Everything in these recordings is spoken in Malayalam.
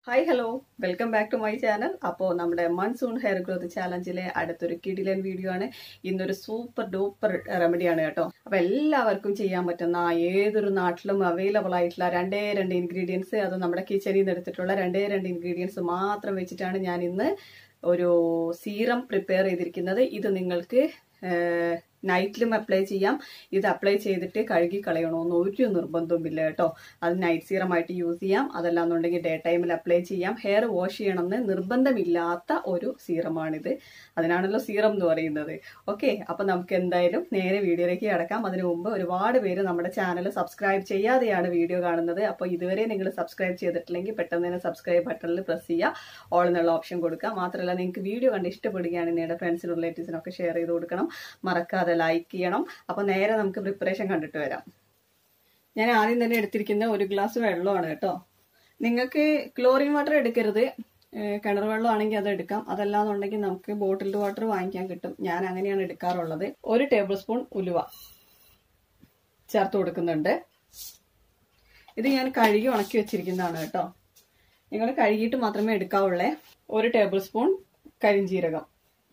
hi hello welcome back to my channel അപ്പോൾ നമ്മുടെ മൺസൂൺ ഹെയർ ഗ്രോത്ത് ചാലഞ്ചിലെ അടുത്തൊരു കിടിലൻ വീഡിയോ ആണ് ഇന്നൊരു സൂപ്പർ ഡൂപ്പർ റെമഡിയാണ് കേട്ടോ അപ്പോൾ എല്ലാവർക്കും ചെയ്യാൻ പറ്റുന്ന ഏതൊരു നാട്ടിലും അവൈലബിൾ ആയിട്ടുള്ള രണ്ടേ രണ്ട് ഇൻഗ്രീഡിയൻസ് അത് നമ്മുടെ കിച്ചണിൽ നിന്ന് എടുത്തിട്ടുള്ള രണ്ടേ രണ്ട് ഇൻഗ്രീഡിയൻസ് മാത്രം വെച്ചിട്ടാണ് ഞാൻ ഇന്ന് ഒരു സീറം പ്രിപ്പയർ ചെയ്തിരിക്കുന്നത് ഇത് നിങ്ങൾക്ക് നൈറ്റിലും അപ്ലൈ ചെയ്യാം ഇത് അപ്ലൈ ചെയ്തിട്ട് കഴുകി കളയണമെന്ന് ഒരു നിർബന്ധവുമില്ല കേട്ടോ അത് നൈറ്റ് സീറമായിട്ട് യൂസ് ചെയ്യാം അതല്ലാന്നുണ്ടെങ്കിൽ ഡേ ടൈമിൽ അപ്ലൈ ചെയ്യാം ഹെയർ വാഷ് ചെയ്യണമെന്ന് നിർബന്ധമില്ലാത്ത ഒരു സീറമാണിത് അതിനാണല്ലോ സീറം എന്ന് പറയുന്നത് ഓക്കെ അപ്പം നമുക്ക് എന്തായാലും നേരെ വീഡിയോയിലേക്ക് കിടക്കാം അതിനു മുമ്പ് ഒരുപാട് പേര് നമ്മുടെ ചാനൽ സബ്സ്ക്രൈബ് ചെയ്യാതെയാണ് വീഡിയോ കാണുന്നത് അപ്പോൾ ഇതുവരെ നിങ്ങൾ സബ്സ്ക്രൈബ് ചെയ്തിട്ടില്ലെങ്കിൽ പെട്ടെന്ന് തന്നെ സബ്സ്ക്രൈബ് ബട്ടണിൽ പ്രസ് ചെയ്യുക ഓൾ എന്നുള്ള ഓപ്ഷൻ കൊടുക്കുക മാത്രമല്ല നിങ്ങൾക്ക് വീഡിയോ കണ്ട് ഇഷ്ടപ്പെടുകയാണെങ്കിൽ നിങ്ങളുടെ ഫ്രണ്ട്സിനും റിലേറ്റീവ്സിനൊക്കെ ഷെയർ ചെയ്ത് കൊടുക്കണം മറക്കാതെ ലൈക്ക് ചെയ്യണം അപ്പോൾ നേരെ നമുക്ക് പ്രിപ്പറേഷൻ കണ്ടിട്ട് വരാം ഞാൻ ആദ്യം തന്നെ എടുത്തിരിക്കുന്ന ഒരു ഗ്ലാസ് വെള്ളമാണ് കേട്ടോ നിങ്ങൾക്ക് ക്ലോറിൻ വാട്ടർ എടുക്കരുത് കിണർ വെള്ളം ആണെങ്കിൽ അത് എടുക്കാം അതല്ലാന്നുണ്ടെങ്കിൽ നമുക്ക് ബോട്ടിൽഡ് വാട്ടർ വാങ്ങിക്കാൻ കിട്ടും ഞാൻ അങ്ങനെയാണ് എടുക്കാറുള്ളത് ഒരു ടേബിൾ സ്പൂൺ ഉലുവ ചേർത്ത് കൊടുക്കുന്നുണ്ട് ഇത് ഞാൻ കഴുകി ഉണക്കി വെച്ചിരിക്കുന്നതാണ് കേട്ടോ നിങ്ങൾ കഴുകിയിട്ട് മാത്രമേ എടുക്കാവുള്ളേ ഒരു ടേബിൾ സ്പൂൺ കരിഞ്ചീരകം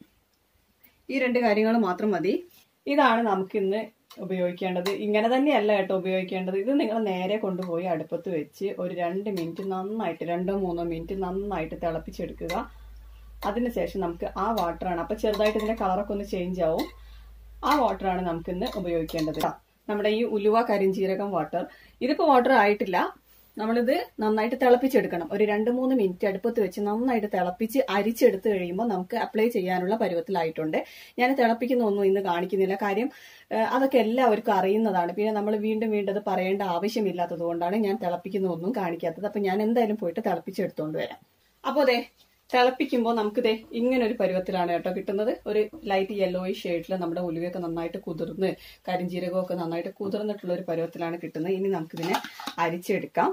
ഈ രണ്ട് കാര്യങ്ങൾ മാത്രം മതി ഇതാണ് നമുക്ക് ഇന്ന് ഉപയോഗിക്കേണ്ടത് ഇങ്ങനെ തന്നെയല്ല കേട്ടോ ഉപയോഗിക്കേണ്ടത് ഇത് നിങ്ങൾ നേരെ കൊണ്ടുപോയി അടുപ്പത്ത് വെച്ച് ഒരു രണ്ട് മിനിറ്റ് നന്നായിട്ട് രണ്ടോ മൂന്നോ മിനിറ്റ് നന്നായിട്ട് തിളപ്പിച്ചെടുക്കുക അതിനുശേഷം നമുക്ക് ആ വാട്ടറാണ് അപ്പോൾ ചെറുതായിട്ട് ഇതിന്റെ കളറൊക്കെ ഒന്ന് ചേഞ്ച് ആവും ആ വാട്ടറാണ് നമുക്കിന്ന് ഉപയോഗിക്കേണ്ടത് നമ്മുടെ ഈ ഉലുവ കരിഞ്ചീരകം വാട്ടർ ഇതിപ്പോൾ വാട്ടർ ആയിട്ടില്ല നമ്മളിത് നന്നായിട്ട് തിളപ്പിച്ചെടുക്കണം ഒരു രണ്ട് മൂന്ന് മിനിറ്റ് അടുപ്പത്ത് വെച്ച് നന്നായിട്ട് തിളപ്പിച്ച് അരിച്ചെടുത്ത് കഴിയുമ്പോൾ നമുക്ക് അപ്ലൈ ചെയ്യാനുള്ള പരുവത്തിലായിട്ടുണ്ട് ഞാൻ തിളപ്പിക്കുന്ന ഒന്നും ഇന്ന് കാണിക്കുന്നില്ല കാര്യം അതൊക്കെ എല്ലാവർക്കും അറിയുന്നതാണ് പിന്നെ നമ്മൾ വീണ്ടും വീണ്ടും അത് പറയേണ്ട ആവശ്യമില്ലാത്തത് കൊണ്ടാണ് ഞാൻ തിളപ്പിക്കുന്ന ഒന്നും കാണിക്കാത്തത് അപ്പം ഞാൻ എന്തായാലും പോയിട്ട് തിളപ്പിച്ചെടുത്തോണ്ട് വരാം അപ്പോൾ അതെ തിളപ്പിക്കുമ്പോൾ നമുക്കിതേ ഇങ്ങനെ ഒരു പരുവത്തിലാണ് കേട്ടോ കിട്ടുന്നത് ഒരു ലൈറ്റ് യെല്ലോയി ഷെയ്ഡിൽ നമ്മുടെ ഉലുവയൊക്കെ നന്നായിട്ട് കുതിർന്ന് കരിഞ്ചീരകമൊക്കെ നന്നായിട്ട് കുതിർന്നിട്ടുള്ള ഒരു പരുവത്തിലാണ് കിട്ടുന്നത് ഇനി നമുക്കിതിനെ അരിച്ചെടുക്കാം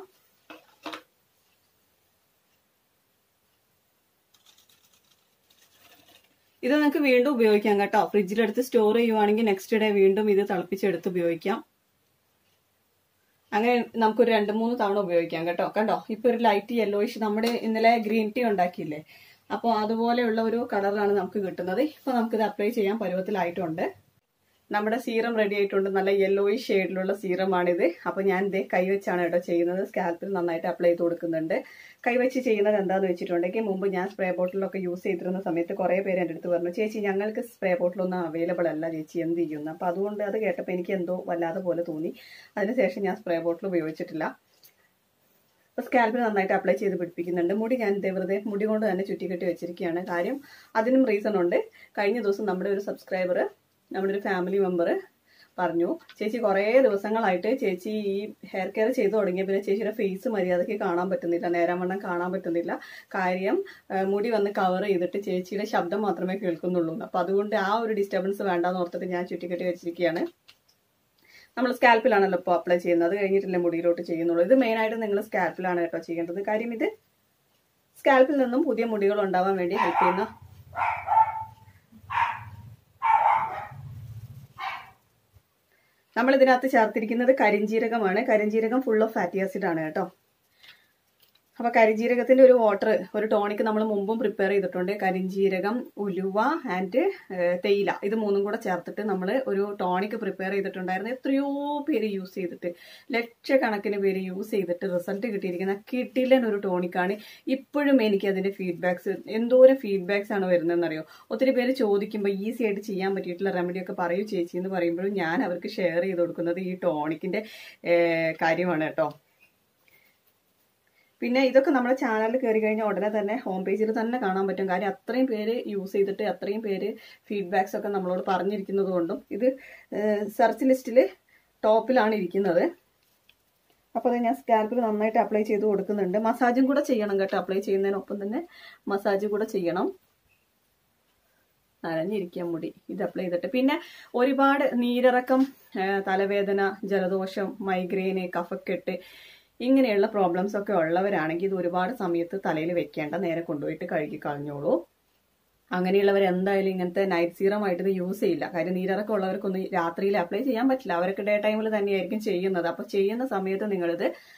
ഇത് നമുക്ക് വീണ്ടും ഉപയോഗിക്കാം കേട്ടോ ഫ്രിഡ്ജിലെടുത്ത് സ്റ്റോർ ചെയ്യുവാണെങ്കിൽ നെക്സ്റ്റ് ഡേ വീണ്ടും ഇത് തിളപ്പിച്ചെടുത്ത് ഉപയോഗിക്കാം അങ്ങനെ നമുക്കൊരു രണ്ട് മൂന്ന് തവണ ഉപയോഗിക്കാം കേട്ടോ കണ്ടോ ഇപ്പൊ ഒരു ലൈറ്റ് യെല്ലോയിഷ് നമ്മുടെ ഇന്നലെ ഗ്രീൻ ടീ ഉണ്ടാക്കിയില്ലേ അപ്പോൾ അതുപോലെയുള്ള ഒരു കളറാണ് നമുക്ക് കിട്ടുന്നത് ഇപ്പൊ നമുക്കിത് അപ്ലൈ ചെയ്യാൻ പരുവത്തിലായിട്ടുണ്ട് നമ്മുടെ സീറം റെഡി ആയിട്ടുണ്ട് നല്ല യെല്ലോയിഷ് ഷെയ്ഡിലുള്ള സീറമാണിത് അപ്പോൾ ഞാൻ ഇതേ കൈവച്ചാണ് കേട്ടോ ചെയ്യുന്നത് സ്കാൽപ്പിൽ നന്നായിട്ട് അപ്ലൈ ചെയ്ത് കൊടുക്കുന്നുണ്ട് കൈവച്ച് ചെയ്യുന്നത് എന്താണെന്ന് വെച്ചിട്ടുണ്ടെങ്കിൽ മുമ്പ് ഞാൻ സ്പ്രേ ബോട്ടിലൊക്കെ യൂസ് ചെയ്തിരുന്ന സമയത്ത് കുറേ പേര് എൻ്റെ അടുത്ത് പറഞ്ഞു ചേച്ചി ഞങ്ങൾക്ക് സ്പ്രേ ബോട്ടിലൊന്നും അവൈലബിൾ അല്ല ചേച്ചി എന്ത് ചെയ്യുന്നു അപ്പോൾ അതുകൊണ്ട് അത് കേട്ടപ്പോൾ എനിക്ക് എന്തോ വല്ലാതെ പോലെ തോന്നി അതിനുശേഷം ഞാൻ സ്പ്രേ ബോട്ടിൽ ഉപയോഗിച്ചിട്ടില്ല അപ്പോൾ സ്കാൽപ്പിൽ നന്നായിട്ട് അപ്ലൈ ചെയ്ത് പിടിപ്പിക്കുന്നുണ്ട് മുടി ഞാൻ ഇതേ വെറുതെ മുടി കൊണ്ട് തന്നെ ചുറ്റിക്കെട്ടി വെച്ചിരിക്കുകയാണ് കാര്യം അതിനും റീസൺ ഉണ്ട് കഴിഞ്ഞ ദിവസം നമ്മുടെ ഒരു സബ്സ്ക്രൈബർ നമ്മുടെ ഒരു ഫാമിലി മെമ്പർ പറഞ്ഞു ചേച്ചി കുറേ ദിവസങ്ങളായിട്ട് ചേച്ചി ഈ ഹെയർ കെയർ ചെയ്തു തുടങ്ങിയ പിന്നെ ചേച്ചിയുടെ ഫേസ് മര്യാദയ്ക്ക് കാണാൻ പറ്റുന്നില്ല നേരാവണ്ണം കാണാൻ പറ്റുന്നില്ല കാര്യം മുടി വന്ന് കവർ ചെയ്തിട്ട് ചേച്ചിയുടെ ശബ്ദം മാത്രമേ കേൾക്കുന്നുള്ളൂ അപ്പം അതുകൊണ്ട് ആ ഒരു ഡിസ്റ്റർബൻസ് വേണ്ടാന്ന് ഓർത്തിട്ട് ഞാൻ ചുറ്റിക്കെട്ടി വെച്ചിരിക്കുകയാണ് നമ്മൾ സ്കാൽപ്പിലാണല്ലോ ഇപ്പോൾ അപ്ലൈ ചെയ്യുന്നത് അത് കഴിഞ്ഞിട്ടില്ല മുടിയിലോട്ട് ചെയ്യുന്നുള്ളൂ ഇത് മെയിനായിട്ട് നിങ്ങൾ സ്കാൽപ്പിലാണ് കേട്ടോ ചെയ്യേണ്ടത് കാര്യം ഇത് സ്കാൽപ്പിൽ നിന്നും പുതിയ മുടികൾ ഉണ്ടാവാൻ വേണ്ടി ഹെൽപ്പ് ചെയ്യുന്ന നമ്മൾ ഇതിനകത്ത് ചേർത്തിരിക്കുന്നത് കരിഞ്ജീരകമാണ് കരിഞ്ജീരകം ഫുൾ ഓഫ് ഫാറ്റി ആസിഡ് ആണ് കേട്ടോ അപ്പൊ കരിഞ്ജീരകത്തിന്റെ ഒരു വാട്ടർ ഒരു ടോണിക് നമ്മൾ മുമ്പും പ്രിപ്പയർ ചെയ്തിട്ടുണ്ട് കരിഞ്ജീരകം ഉലുവ ആൻഡ് തേയില ഇത് മൂന്നും കൂടെ ചേർത്തിട്ട് നമ്മൾ ഒരു ടോണിക് പ്രിപ്പയർ ചെയ്തിട്ടുണ്ടായിരുന്നു എത്രയോ പേര് യൂസ് ചെയ്തിട്ട് ലക്ഷക്കണക്കിന് പേര് യൂസ് ചെയ്തിട്ട് റിസൾട്ട് കിട്ടിയിരിക്കുന്ന കിട്ടിലൻ ഒരു ടോണിക്കാണ് ഇപ്പോഴും എനിക്ക് അതിന്റെ ഫീഡ്ബാക്സ് എന്തോരം ഫീഡ്ബാക്സ് ആണ് വരുന്നതെന്നറിയോ ഒത്തിരി പേര് ചോദിക്കുമ്പോൾ ഈസി ആയിട്ട് ചെയ്യാൻ പറ്റിയിട്ടുള്ള റെമഡി ഒക്കെ പറയൂ ചേച്ചി എന്ന് പറയുമ്പോഴും ഞാൻ അവർക്ക് ഷെയർ ചെയ്ത് കൊടുക്കുന്നത് ഈ ടോണിക്കിന്റെ കാര്യമാണ് കേട്ടോ പിന്നെ ഇതൊക്കെ നമ്മുടെ ചാനലിൽ കയറി കഴിഞ്ഞാൽ ഉടനെ തന്നെ ഹോം പേജിൽ തന്നെ കാണാൻ പറ്റും കാര്യം അത്രയും പേര് യൂസ് ചെയ്തിട്ട് അത്രയും പേര് ഫീഡ്ബാക്സ് ഒക്കെ നമ്മളോട് പറഞ്ഞിരിക്കുന്നത് കൊണ്ടും ഇത് സെർച്ച് ലിസ്റ്റിൽ ടോപ്പിലാണ് ഇരിക്കുന്നത് അപ്പോൾ അത് ഞാൻ സ്കാൽപ്പിൽ നന്നായിട്ട് അപ്ലൈ ചെയ്ത് കൊടുക്കുന്നുണ്ട് മസാജും കൂടെ ചെയ്യണം കേട്ടോ അപ്ലൈ ചെയ്യുന്നതിനൊപ്പം തന്നെ മസാജ് കൂടെ ചെയ്യണം നനഞ്ഞിരിക്കാൻ മുടി ഇത് അപ്ലൈ ചെയ്തിട്ട് പിന്നെ ഒരുപാട് നീരിറക്കം തലവേദന ജലദോഷം മൈഗ്രെയിന് കഫക്കെട്ട് ഇങ്ങനെയുള്ള പ്രോബ്ലംസ് ഒക്കെ ഉള്ളവരാണെങ്കിൽ ഇത് ഒരുപാട് സമയത്ത് തലയിൽ വെക്കേണ്ട നേരെ കൊണ്ടുപോയിട്ട് കഴുകി കളഞ്ഞോളൂ അങ്ങനെയുള്ളവർ എന്തായാലും ഇങ്ങനത്തെ നൈറ്റ് സീറം ആയിട്ട് ഇത് യൂസ് ചെയ്യില്ല കാര്യം നീരിറക്കം ഉള്ളവർക്കൊന്നും രാത്രിയിൽ അപ്ലൈ ചെയ്യാൻ പറ്റില്ല അവരൊക്കെ ഡേ ടൈമിൽ തന്നെയായിരിക്കും ചെയ്യുന്നത് അപ്പോൾ ചെയ്യുന്ന സമയത്ത് നിങ്ങളിത്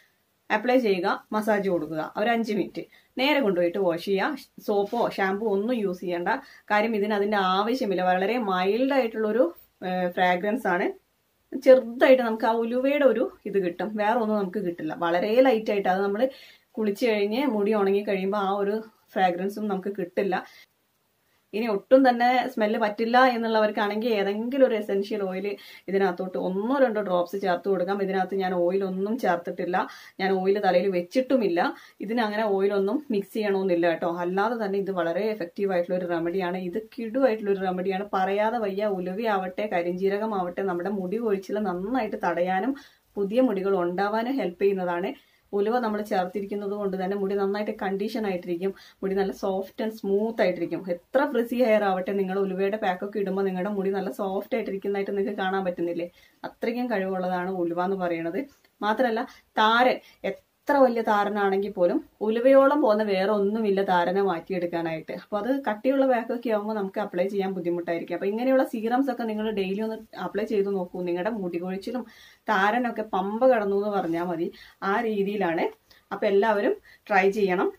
അപ്ലൈ ചെയ്യുക മസാജ് കൊടുക്കുക ഒരു അഞ്ച് മിനിറ്റ് നേരെ കൊണ്ടുപോയിട്ട് വാഷ് ചെയ്യുക സോപ്പോ ഷാമ്പോ ഒന്നും യൂസ് ചെയ്യേണ്ട കാര്യം ഇതിന് അതിന്റെ ആവശ്യമില്ല വളരെ മൈൽഡ് ആയിട്ടുള്ളൊരു ഫ്രാഗ്രൻസ് ആണ് ചെറുതായിട്ട് നമുക്ക് ആ ഉലുവയുടെ ഒരു ഇത് കിട്ടും വേറെ ഒന്നും നമുക്ക് കിട്ടില്ല വളരെ ലൈറ്റ് ആയിട്ട് അത് നമ്മൾ കുളിച്ച് കഴിഞ്ഞ് മുടി ഉണങ്ങി കഴിയുമ്പോൾ ആ ഒരു ഫ്രാഗ്രൻസും നമുക്ക് കിട്ടില്ല ഇനി ഒട്ടും തന്നെ സ്മെല്ല് പറ്റില്ല എന്നുള്ളവർക്കാണെങ്കിൽ ഏതെങ്കിലും ഒരു എസെൻഷ്യൽ ഓയിൽ ഇതിനകത്തോട്ട് ഒന്നോ രണ്ടോ ഡ്രോപ്സ് ചേർത്ത് കൊടുക്കാം ഇതിനകത്ത് ഞാൻ ഓയിൽ ഒന്നും ചേർത്തിട്ടില്ല ഞാൻ ഓയിൽ തലയിൽ വെച്ചിട്ടുമില്ല ഇതിന് അങ്ങനെ ഓയിലൊന്നും മിക്സ് ചെയ്യണമെന്നില്ല കേട്ടോ അല്ലാതെ തന്നെ ഇത് വളരെ എഫക്റ്റീവ് ആയിട്ടുള്ള ഒരു റെമഡിയാണ് ഇത് കിടുവായിട്ടുള്ള ഒരു റെമഡിയാണ് പറയാതെ വയ്യ ഉലവയാവട്ടെ കരിഞ്ജീരകമാവട്ടെ നമ്മുടെ മുടി കൊഴിച്ചിൽ നന്നായിട്ട് തടയാനും പുതിയ മുടികൾ ഉണ്ടാവാനും ഹെൽപ്പ് ചെയ്യുന്നതാണ് ഉലുവ നമ്മൾ ചേർത്തിരിക്കുന്നത് കൊണ്ട് തന്നെ മുടി നന്നായിട്ട് കണ്ടീഷൻ ആയിട്ടിരിക്കും മുടി നല്ല സോഫ്റ്റ് ആൻഡ് സ്മൂത്ത് ആയിട്ടിരിക്കും എത്ര ഫ്രിസി ഹെയർ ആവട്ടെ നിങ്ങൾ ഉലുവയുടെ പാക്കൊക്കെ ഇടുമ്പോൾ നിങ്ങളുടെ മുടി നല്ല സോഫ്റ്റ് ആയിട്ടിരിക്കുന്നതായിട്ട് നിങ്ങൾക്ക് കാണാൻ പറ്റുന്നില്ലേ അത്രയ്ക്കും കഴിവുള്ളതാണ് ഉലുവ എന്ന് പറയുന്നത് മാത്രമല്ല താരൻ എത്ര വലിയ താരനാണെങ്കിൽ പോലും ഉലുവയോളം പോകുന്ന വേറെ ഒന്നുമില്ല താരനെ മാറ്റിയെടുക്കാനായിട്ട് അപ്പോൾ അത് കട്ടിയുള്ള പാക്കൊക്കെ ആകുമ്പോൾ നമുക്ക് അപ്ലൈ ചെയ്യാൻ ബുദ്ധിമുട്ടായിരിക്കും അപ്പോൾ ഇങ്ങനെയുള്ള സീറംസ് ഒക്കെ നിങ്ങൾ ഡെയിലി ഒന്ന് അപ്ലൈ ചെയ്ത് നോക്കൂ നിങ്ങളുടെ മുടി കൊഴിച്ചിലും താരനൊക്കെ പമ്പ കടന്നു എന്ന് പറഞ്ഞാൽ മതി ആ രീതിയിലാണ് അപ്പോൾ എല്ലാവരും ട്രൈ ചെയ്യണം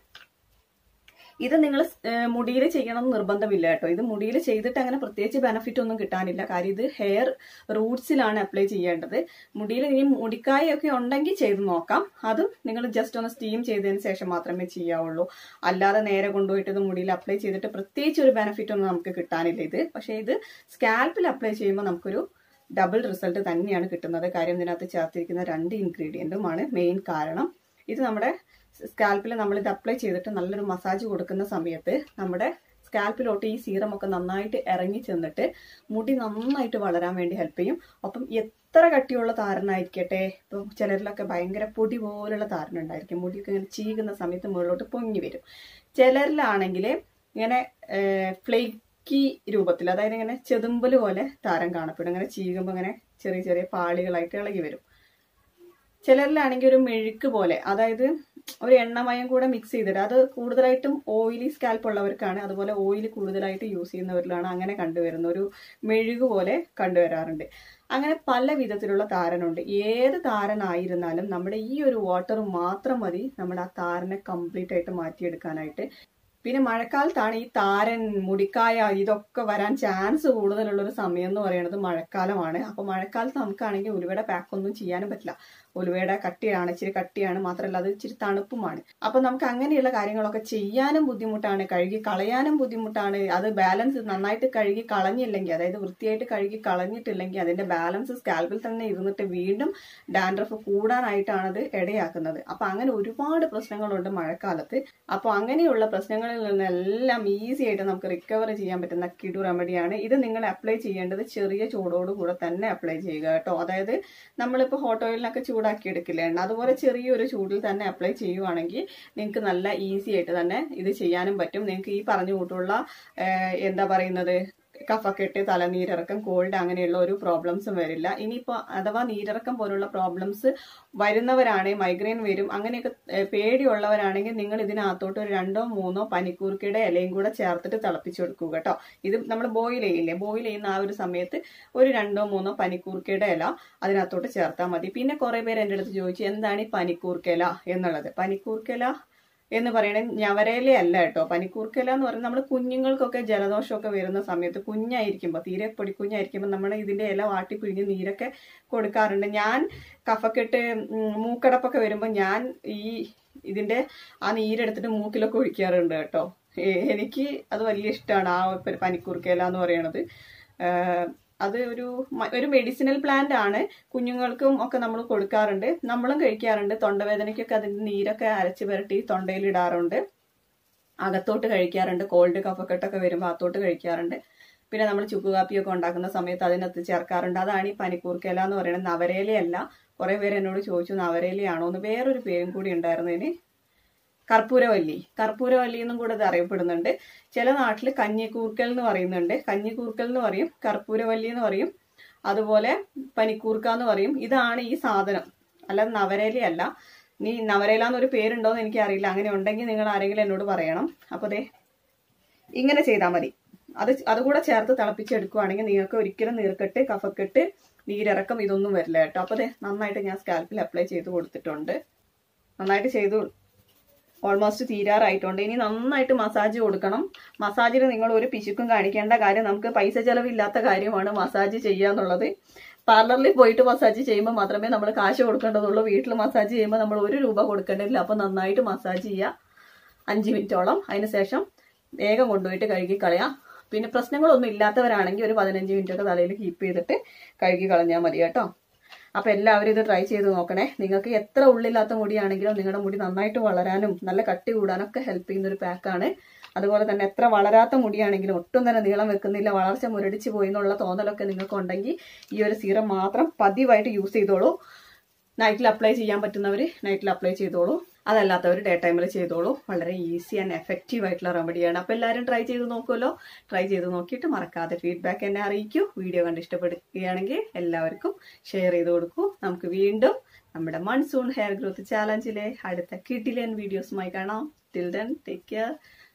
ഇത് നിങ്ങൾ മുടിയിൽ ചെയ്യണം എന്ന് നിർബന്ധമില്ല കേട്ടോ ഇത് മുടിയിൽ ചെയ്തിട്ട് അങ്ങനെ പ്രത്യേകിച്ച് ബെനിഫിറ്റ് ഒന്നും കിട്ടാനില്ല കാര്യം ഇത് ഹെയർ റൂട്ട്സിലാണ് അപ്ലൈ ചെയ്യേണ്ടത് മുടിയിൽ ഇനി മുടിക്കായൊക്കെ ഉണ്ടെങ്കിൽ ചെയ്ത് നോക്കാം അതും നിങ്ങൾ ജസ്റ്റ് ഒന്ന് സ്റ്റീം ചെയ്തതിന് ശേഷം മാത്രമേ ചെയ്യാവുള്ളൂ അല്ലാതെ നേരെ കൊണ്ടുപോയിട്ട് ഇത് മുടിയിൽ അപ്ലൈ ചെയ്തിട്ട് പ്രത്യേകിച്ച് ഒരു ബെനിഫിറ്റ് ഒന്നും നമുക്ക് കിട്ടാനില്ല ഇത് പക്ഷേ ഇത് സ്കാൽപ്പിൽ അപ്ലൈ ചെയ്യുമ്പോൾ നമുക്കൊരു ഡബിൾ റിസൾട്ട് തന്നെയാണ് കിട്ടുന്നത് കാര്യം ഇതിനകത്ത് ചേർത്തിരിക്കുന്ന രണ്ട് ഇൻഗ്രീഡിയൻറ്റുമാണ് മെയിൻ കാരണം ഇത് നമ്മുടെ സ്കാൽപ്പിൽ നമ്മൾ ഇത് അപ്ലൈ ചെയ്തിട്ട് നല്ലൊരു മസാജ് കൊടുക്കുന്ന സമയത്ത് നമ്മുടെ സ്കാൽപ്പിലോട്ട് ഈ സീറം ഒക്കെ നന്നായിട്ട് ഇറങ്ങി ചെന്നിട്ട് മുടി നന്നായിട്ട് വളരാൻ വേണ്ടി ഹെൽപ്പ് ചെയ്യും ഒപ്പം എത്ര കട്ടിയുള്ള താരനായിരിക്കട്ടെ ഇപ്പം ചിലരിലൊക്കെ ഭയങ്കര പൊടി പോലുള്ള താരനുണ്ടായിരിക്കും മുടിയൊക്കെ ഇങ്ങനെ ചീകുന്ന സമയത്ത് മുകളിലോട്ട് പൊങ്ങി വരും ചിലരിലാണെങ്കിൽ ഇങ്ങനെ ഫ്ലേക്കി രൂപത്തിൽ അതായത് ഇങ്ങനെ ചെതുമ്പൽ പോലെ താരം കാണപ്പെടും ഇങ്ങനെ ചീകുമ്പോൾ ഇങ്ങനെ ചെറിയ ചെറിയ പാളികളായിട്ട് ഇളകി വരും ചിലരിലാണെങ്കിൽ ഒരു മെഴുക്ക് പോലെ അതായത് ഒരു എണ്ണമയം കൂടെ മിക്സ് ചെയ്തിട്ട് അത് കൂടുതലായിട്ടും ഓയിലി സ്കാൽപ്പ് ഉള്ളവർക്കാണ് അതുപോലെ ഓയിൽ കൂടുതലായിട്ട് യൂസ് ചെയ്യുന്നവരിലാണ് അങ്ങനെ കണ്ടുവരുന്ന ഒരു മെഴുക് പോലെ കണ്ടുവരാറുണ്ട് അങ്ങനെ പല വിധത്തിലുള്ള താരനുണ്ട് ഏത് താരനായിരുന്നാലും നമ്മുടെ ഈ ഒരു വാട്ടർ മാത്രം മതി നമ്മുടെ ആ താരനെ കംപ്ലീറ്റ് ആയിട്ട് മാറ്റിയെടുക്കാനായിട്ട് പിന്നെ മഴക്കാലത്താണ് ഈ താരൻ മുടിക്കായ ഇതൊക്കെ വരാൻ ചാൻസ് കൂടുതലുള്ള ഒരു സമയം എന്ന് പറയുന്നത് മഴക്കാലമാണ് അപ്പൊ മഴക്കാലത്ത് നമുക്കാണെങ്കിൽ ഉലുവയുടെ പാക്ക് ഒന്നും ചെയ്യാനും പറ്റില്ല ഉലുവയുടെ കട്ടിയാണ് ഇച്ചിരി കട്ടിയാണ് മാത്രമല്ല അത് ഇച്ചിരി തണുപ്പുമാണ് അപ്പൊ നമുക്ക് അങ്ങനെയുള്ള കാര്യങ്ങളൊക്കെ ചെയ്യാനും ബുദ്ധിമുട്ടാണ് കഴുകി കളയാനും ബുദ്ധിമുട്ടാണ് അത് ബാലൻസ് നന്നായിട്ട് കഴുകി കളഞ്ഞില്ലെങ്കിൽ അതായത് വൃത്തിയായിട്ട് കഴുകി കളഞ്ഞിട്ടില്ലെങ്കിൽ അതിന്റെ ബാലൻസ് സ്കാൽപ്പിൽ തന്നെ ഇരുന്നിട്ട് വീണ്ടും ഡാൻഡ്രഫ് കൂടാനായിട്ടാണ് അത് ഇടയാക്കുന്നത് അപ്പൊ അങ്ങനെ ഒരുപാട് പ്രശ്നങ്ങളുണ്ട് മഴക്കാലത്ത് അപ്പൊ അങ്ങനെയുള്ള പ്രശ്നങ്ങളിൽ നിന്നെല്ലാം ഈസി ആയിട്ട് നമുക്ക് റിക്കവർ ചെയ്യാൻ പറ്റുന്ന കിടു റെമഡിയാണ് ഇത് നിങ്ങൾ അപ്ലൈ ചെയ്യേണ്ടത് ചെറിയ ചൂടോട് കൂടെ തന്നെ അപ്ലൈ ചെയ്യുക കേട്ടോ അതായത് നമ്മളിപ്പോൾ ഹോട്ട് ഓയിലിനൊക്കെ ചൂടാക്കി എടുക്കില്ല എണ്ണ അതുപോലെ ചെറിയൊരു ചൂടിൽ തന്നെ അപ്ലൈ ചെയ്യുവാണെങ്കിൽ നിങ്ങൾക്ക് നല്ല ഈസി ആയിട്ട് തന്നെ ഇത് ചെയ്യാനും പറ്റും നിങ്ങൾക്ക് ഈ പറഞ്ഞ കൂട്ടുള്ള എന്താ പറയുന്നത് കഫക്കെട്ട് തലനീരിറക്കം കോൾഡ് അങ്ങനെയുള്ള ഒരു പ്രോബ്ലംസും വരില്ല ഇനിയിപ്പോൾ അഥവാ നീരിറക്കം പോലുള്ള പ്രോബ്ലംസ് വരുന്നവരാണെങ്കിൽ മൈഗ്രെയിൻ വരും അങ്ങനെയൊക്കെ പേടിയുള്ളവരാണെങ്കിൽ നിങ്ങൾ ഇതിനകത്തോട്ട് ഒരു രണ്ടോ മൂന്നോ പനിക്കൂർക്കയുടെ ഇലയും കൂടെ ചേർത്തിട്ട് തിളപ്പിച്ചു കൊടുക്കുക കേട്ടോ ഇത് നമ്മൾ ബോയിൽ ചെയ്യില്ലേ ബോയിൽ ചെയ്യുന്ന ആ ഒരു സമയത്ത് ഒരു രണ്ടോ മൂന്നോ പനിക്കൂർക്കയുടെ ഇല അതിനകത്തോട്ട് ചേർത്താൽ മതി പിന്നെ കുറെ പേര് എൻ്റെ അടുത്ത് ചോദിച്ചു എന്താണ് ഈ പനിക്കൂർക്കയില എന്നുള്ളത് പനിക്കൂർക്കയില എന്ന് പറയുന്നത് ഞവരയില അല്ല കേട്ടോ പനിക്കൂർക്കല എന്ന് പറയുന്നത് നമ്മുടെ കുഞ്ഞുങ്ങൾക്കൊക്കെ ജലദോഷമൊക്കെ വരുന്ന സമയത്ത് കുഞ്ഞായിരിക്കുമ്പോൾ തീരെ പൊടി കുഞ്ഞായിരിക്കുമ്പോൾ നമ്മൾ ഇതിന്റെ ഇല വാട്ടി പിഴിഞ്ഞ് നീരൊക്കെ കൊടുക്കാറുണ്ട് ഞാൻ കഫക്കെട്ട് മൂക്കടപ്പൊക്കെ വരുമ്പോൾ ഞാൻ ഈ ഇതിന്റെ ആ നീരെടുത്തിട്ട് മൂക്കിലൊക്കെ ഒഴിക്കാറുണ്ട് കേട്ടോ എനിക്ക് അത് വലിയ ഇഷ്ടമാണ് ആ പനിക്കൂർക്കയില എന്ന് പറയണത് അത് ഒരു ഒരു മെഡിസിനൽ പ്ലാന്റ് ആണ് കുഞ്ഞുങ്ങൾക്കും ഒക്കെ നമ്മൾ കൊടുക്കാറുണ്ട് നമ്മളും കഴിക്കാറുണ്ട് തൊണ്ടവേദനയ്ക്കൊക്കെ അതിന്റെ നീരൊക്കെ അരച്ച് പുരട്ടി തൊണ്ടയിൽ ഇടാറുണ്ട് അകത്തോട്ട് കഴിക്കാറുണ്ട് കോൾഡ് കഫക്കെട്ടൊക്കെ വരുമ്പോൾ അകത്തോട്ട് കഴിക്കാറുണ്ട് പിന്നെ നമ്മൾ ചുക്ക് കാപ്പിയൊക്കെ ഉണ്ടാക്കുന്ന സമയത്ത് അതിനകത്ത് ചേർക്കാറുണ്ട് അതാണ് ഈ പനിക്കൂർക്കയില എന്ന് പറയുന്നത് നവരയിലയല്ല കുറെ പേര് എന്നോട് ചോദിച്ചു നവരയിലയാണോ എന്ന് വേറൊരു പേരും കൂടി ഉണ്ടായിരുന്നതിന് കർപ്പൂരവല്ലി കർപ്പൂരവല്ലി എന്നും കൂടെ ഇത് അറിയപ്പെടുന്നുണ്ട് ചില നാട്ടിൽ കഞ്ഞിക്കൂർക്കൽ എന്ന് പറയുന്നുണ്ട് കഞ്ഞിക്കൂർക്കൽ എന്ന് പറയും കർപ്പൂരവല്ലി എന്ന് പറയും അതുപോലെ പനിക്കൂർക്ക എന്ന് പറയും ഇതാണ് ഈ സാധനം അല്ലാതെ നവരയിലയല്ല നീ നവരയില എന്നൊരു പേരുണ്ടോ എന്ന് എനിക്കറിയില്ല അങ്ങനെ ഉണ്ടെങ്കിൽ നിങ്ങൾ ആരെങ്കിലും എന്നോട് പറയണം അപ്പോൾ ദേ ഇങ്ങനെ ചെയ്താൽ മതി അത് അതുകൂടെ ചേർത്ത് തിളപ്പിച്ചെടുക്കുവാണെങ്കിൽ നിങ്ങൾക്ക് ഒരിക്കലും നീർക്കെട്ട് കഫക്കെട്ട് നീരിറക്കം ഇതൊന്നും വരില്ല കേട്ടോ അപ്പോൾ ദേ നന്നായിട്ട് ഞാൻ സ്കാൽപ്പിൽ അപ്ലൈ ചെയ്ത് കൊടുത്തിട്ടുണ്ട് നന്നായിട്ട് ചെയ്തു ഓൾമോസ്റ്റ് തീരാറായിട്ടുണ്ട് ഇനി നന്നായിട്ട് മസാജ് കൊടുക്കണം മസാജിന് നിങ്ങൾ ഒരു പിശുക്കും കാണിക്കേണ്ട കാര്യം നമുക്ക് പൈസ ചെലവില്ലാത്ത കാര്യമാണ് മസാജ് ചെയ്യുക എന്നുള്ളത് പാർലറിൽ പോയിട്ട് മസാജ് ചെയ്യുമ്പോൾ മാത്രമേ നമ്മൾ കാശ് കൊടുക്കേണ്ടതുള്ളൂ വീട്ടിൽ മസാജ് ചെയ്യുമ്പോൾ നമ്മൾ ഒരു രൂപ കൊടുക്കേണ്ടതില്ല അപ്പോൾ നന്നായിട്ട് മസാജ് ചെയ്യുക അഞ്ച് മിനിറ്റോളം അതിന് ശേഷം വേഗം കൊണ്ടുപോയിട്ട് കഴുകി കളയാം പിന്നെ പ്രശ്നങ്ങളൊന്നും ഇല്ലാത്തവരാണെങ്കിൽ ഒരു പതിനഞ്ച് മിനിറ്റ് ഒക്കെ തലയിൽ കീപ്പ് ചെയ്തിട്ട് കഴുകി കളഞ്ഞാൽ മതി കേട്ടോ അപ്പൊ എല്ലാവരും ഇത് ട്രൈ ചെയ്ത് നോക്കണേ നിങ്ങൾക്ക് എത്ര ഉള്ളില്ലാത്ത മുടിയാണെങ്കിലും നിങ്ങളുടെ മുടി നന്നായിട്ട് വളരാനും നല്ല കട്ടി കൂടാനൊക്കെ ഹെൽപ്പ് ചെയ്യുന്ന ഒരു പാക്കാണ് അതുപോലെ തന്നെ എത്ര വളരാത്ത മുടിയാണെങ്കിലും ഒട്ടും തന്നെ നീളം വെക്കുന്നില്ല വളർച്ച മുരടിച്ച് പോയി എന്നുള്ള തോന്നലൊക്കെ നിങ്ങൾക്ക് ഉണ്ടെങ്കിൽ ഈ ഒരു സീറം മാത്രം പതിവായിട്ട് യൂസ് ചെയ്തോളൂ നൈറ്റിൽ അപ്ലൈ ചെയ്യാൻ പറ്റുന്നവർ നൈറ്റിൽ അപ്ലൈ ചെയ്തോളൂ അതല്ലാത്തവർ ഡേ ടൈമിൽ ചെയ്തോളൂ വളരെ ഈസി ആൻഡ് എഫക്റ്റീവ് ആയിട്ടുള്ള റെമഡിയാണ് അപ്പോൾ എല്ലാവരും ട്രൈ ചെയ്ത് നോക്കുമല്ലോ ട്രൈ ചെയ്ത് നോക്കിയിട്ട് മറക്കാതെ ഫീഡ്ബാക്ക് എന്നെ അറിയിക്കൂ വീഡിയോ കണ്ട് ഇഷ്ടപ്പെടുകയാണെങ്കിൽ എല്ലാവർക്കും ഷെയർ ചെയ്ത് കൊടുക്കൂ നമുക്ക് വീണ്ടും നമ്മുടെ മൺസൂൺ ഹെയർ ഗ്രോത്ത് ചാലഞ്ചിലെ അടുത്ത കിഡിലൻ വീഡിയോസുമായി കാണാം ടിൽ ദെൻ ടേക്ക് കെയർ